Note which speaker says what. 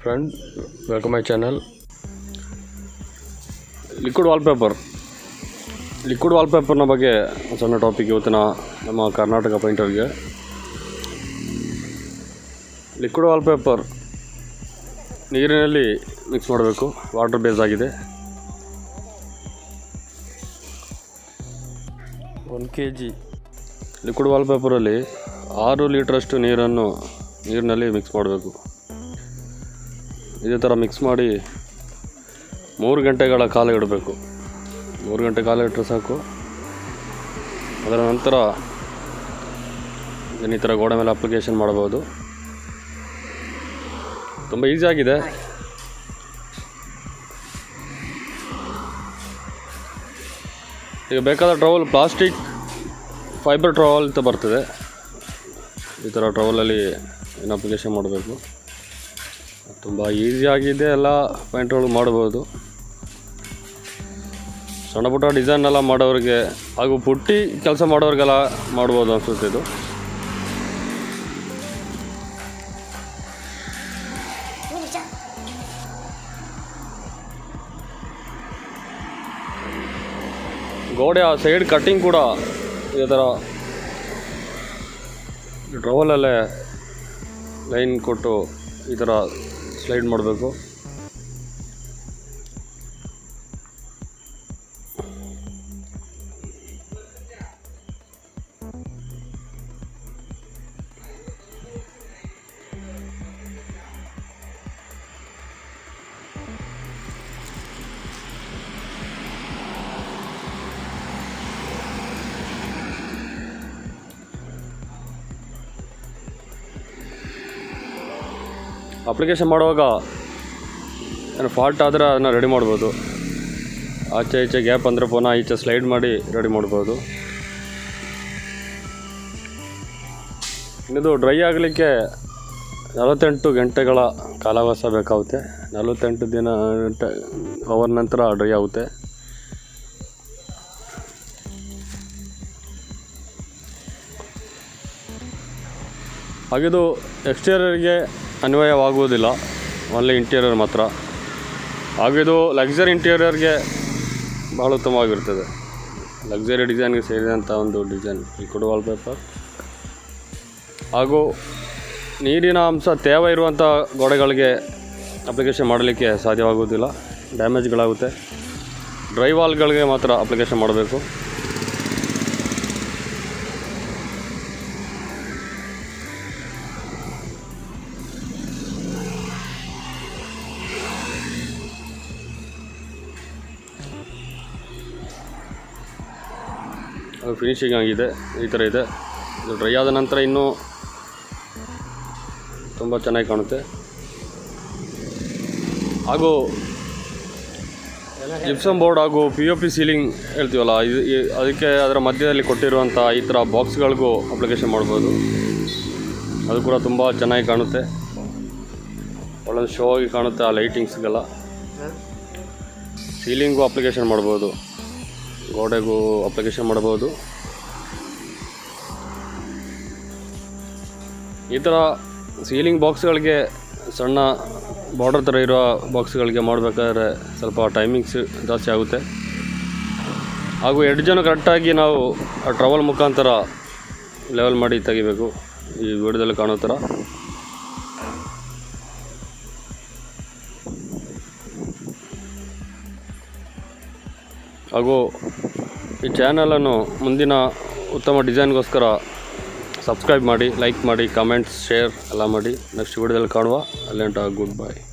Speaker 1: friend welcome my channel liquid wallpaper liquid ವಾಲ್ಪೇಪರ್ನ ಬಗ್ಗೆ ಒಂದು ಸಣ್ಣ ಟಾಪಿಕ್ ಇವತ್ತಿನ ನಮ್ಮ ಕರ್ನಾಟಕ ಪೈಂಟರ್ಗೆ ಲಿಕ್ವಿಡ್ ವಾಲ್ಪೇಪರ್ ನೀರಿನಲ್ಲಿ ಮಿಕ್ಸ್ ಮಾಡಬೇಕು ವಾಟರ್ ಬೇಸ್ ಆಗಿದೆ ಒಂದು ಕೆ ಜಿ ಲಿಕ್ವಿಡ್ ವಾಲ್ಪೇಪರಲ್ಲಿ ಆರು ಲೀಟ್ರಷ್ಟು ನೀರನ್ನು ನೀರಿನಲ್ಲಿ ಮಿಕ್ಸ್ ಮಾಡಬೇಕು ಇದೇ ಥರ ಮಿಕ್ಸ್ ಮಾಡಿ ಮೂರು ಗಂಟೆಗಳ ಕಾಲ ಇಡಬೇಕು ಮೂರು ಗಂಟೆ ಕಾಲ ಇಟ್ಟರೆ ಸಾಕು ಅದರ ನಂತರ ಇದನ್ನ ಈ ಥರ ಗೋಡೆ ಮೇಲೆ ಅಪ್ಲಿಕೇಶನ್ ಮಾಡ್ಬೋದು ತುಂಬ ಈಸಿ ಆಗಿದೆ ಈಗ ಬೇಕಾದ ಟ್ರವಲ್ ಪ್ಲಾಸ್ಟಿಕ್ ಫೈಬರ್ ಟ್ರವಲ್ ಅಂತ ಬರ್ತದೆ ಈ ಥರ ಟ್ರವಲಲ್ಲಿ ಏನು ಅಪ್ಲಿಕೇಶನ್ ಮಾಡಬೇಕು ತುಂಬ ಈಸಿಯಾಗಿದೆ ಎಲ್ಲ ಪೈಂಟ್ಗಳು ಮಾಡ್ಬೋದು ಸಣ್ಣ ಪುಟ್ಟ ಡಿಸೈನ್ ಎಲ್ಲ ಮಾಡೋರಿಗೆ ಹಾಗೂ ಪುಟ್ಟಿ ಕೆಲಸ ಮಾಡೋರಿಗೆಲ್ಲ ಮಾಡ್ಬೋದು ಅನಿಸುತ್ತೆ ಇದು ಗೋಡೆ ಆ ಸೈಡ್ ಕಟ್ಟಿಂಗ್ ಕೂಡ ಇದೇ ಥರ ಡ್ರವಲಲ್ಲೇ ಲೈನ್ ಕೊಟ್ಟು ಈ ಥರ ಸ್ಲೈಡ್ ಮಾಡಬೇಕು ಅಪ್ಲಿಕೇಶನ್ ಮಾಡುವಾಗ ಏನು ಫಾಲ್ಟ್ ಆದರೆ ಅದನ್ನು ರೆಡಿ ಮಾಡ್ಬೋದು ಆಚೆ ಈಚೆ ಗ್ಯಾಪ್ ಅಂದರೆ ಪುನಃ ಈಚೆ ಸ್ಲೈಡ್ ಮಾಡಿ ರೆಡಿ ಮಾಡ್ಬೋದು ಇದು ಡ್ರೈ ಆಗಲಿಕ್ಕೆ ನಲವತ್ತೆಂಟು ಗಂಟೆಗಳ ಕಾಲಾವಾಸ ಬೇಕಾಗುತ್ತೆ ನಲವತ್ತೆಂಟು ದಿನ ಗಂಟೆ ಅವರ್ ನಂತರ ಡ್ರೈ ಆಗುತ್ತೆ ಹಾಗಿದು ಎಕ್ಸ್ಟೀರಿಯರ್ಗೆ ಅನ್ವಯವಾಗುವುದಿಲ್ಲ ಓನ್ಲಿ ಇಂಟೀರಿಯರ್ ಮಾತ್ರ ಹಾಗೂ ಇದು ಲಕ್ಸರಿ ಇಂಟೀರಿಯರ್ಗೆ ಭಾಳ ಉತ್ತಮವಾಗಿರ್ತದೆ ಲಕ್ಸರಿ ಡಿಸೈನ್ಗೆ ಸೇರಿದಂಥ ಒಂದು ಡಿಸೈನ್ ಲಿಕ್ವಿಡ್ ವಾಲ್ಪೇಪರ್ ಹಾಗೂ ನೀರಿನ ಅಂಶ ತೇವ ಇರುವಂಥ ಗೋಡೆಗಳಿಗೆ ಅಪ್ಲಿಕೇಶನ್ ಮಾಡಲಿಕ್ಕೆ ಸಾಧ್ಯವಾಗುವುದಿಲ್ಲ ಡ್ಯಾಮೇಜ್ಗಳಾಗುತ್ತೆ ಡ್ರೈ ವಾಲ್ಗಳಿಗೆ ಮಾತ್ರ ಅಪ್ಲಿಕೇಶನ್ ಮಾಡಬೇಕು ಅದು ಫಿನಿಶಿಂಗ್ ಆಗಿದೆ ಈ ಥರ ಇದೆ ಇದು ಡ್ರೈ ಆದ ನಂತರ ಇನ್ನೂ ತುಂಬ ಚೆನ್ನಾಗಿ ಕಾಣುತ್ತೆ ಹಾಗೂ ಜಿಪ್ಸಮ್ ಬೋರ್ಡ್ ಹಾಗೂ ಪಿ ಒ ಪಿ ಸೀಲಿಂಗ್ ಹೇಳ್ತೀವಲ್ಲ ಇದು ಈ- ಅದಕ್ಕೆ ಅದರ ಮಧ್ಯದಲ್ಲಿ ಕೊಟ್ಟಿರುವಂಥ ಈ ಥರ ಬಾಕ್ಸ್ಗಳಿಗೂ ಅಪ್ಲಿಕೇಶನ್ ಮಾಡ್ಬೋದು ಅದು ಕೂಡ ತುಂಬ ಚೆನ್ನಾಗಿ ಕಾಣುತ್ತೆ ಒಳ್ಳೆ ಶೋ ಆಗಿ ಕಾಣುತ್ತೆ ಆ ಲೈಟಿಂಗ್ಸ್ಗೆಲ್ಲ ಸೀಲಿಂಗು ಅಪ್ಲಿಕೇಶನ್ ಮಾಡ್ಬೋದು ಗೋಡೆಗೂ ಅಪ್ಲಿಕೇಶನ್ ಮಾಡ್ಬೋದು ಈ ಥರ ಸೀಲಿಂಗ್ ಬಾಕ್ಸ್ಗಳಿಗೆ ಸಣ್ಣ ಬಾರ್ಡರ್ ಥರ ಇರೋ ಬಾಕ್ಸ್ಗಳಿಗೆ ಮಾಡಬೇಕಾದ್ರೆ ಸ್ವಲ್ಪ ಟೈಮಿಂಗ್ಸ್ ಜಾಸ್ತಿ ಆಗುತ್ತೆ ಹಾಗೂ ಎಡ್ಜನ್ನು ಕರೆಕ್ಟಾಗಿ ನಾವು ಆ ಟ್ರವಲ್ ಮುಖಾಂತರ ಲೆವೆಲ್ ಮಾಡಿ ತೆಗಿಬೇಕು ಈ ವಿಡಿಯೋದಲ್ಲಿ ಕಾಣೋ ಥರ ಹಾಗೂ ಈ ಚಾನಲನ್ನು ಮುಂದಿನ ಉತ್ತಮ ಡಿಸೈನ್ಗೋಸ್ಕರ ಸಬ್ಸ್ಕ್ರೈಬ್ ಮಾಡಿ ಲೈಕ್ ಮಾಡಿ ಕಮೆಂಟ್ಸ್ ಶೇರ್ ಎಲ್ಲ ಮಾಡಿ ನೆಕ್ಸ್ಟ್ ವಿಡಿಯೋದಲ್ಲಿ ಕಾಣುವ ಅಲ್ಲೆಂಟ ಗುಡ್ ಬೈ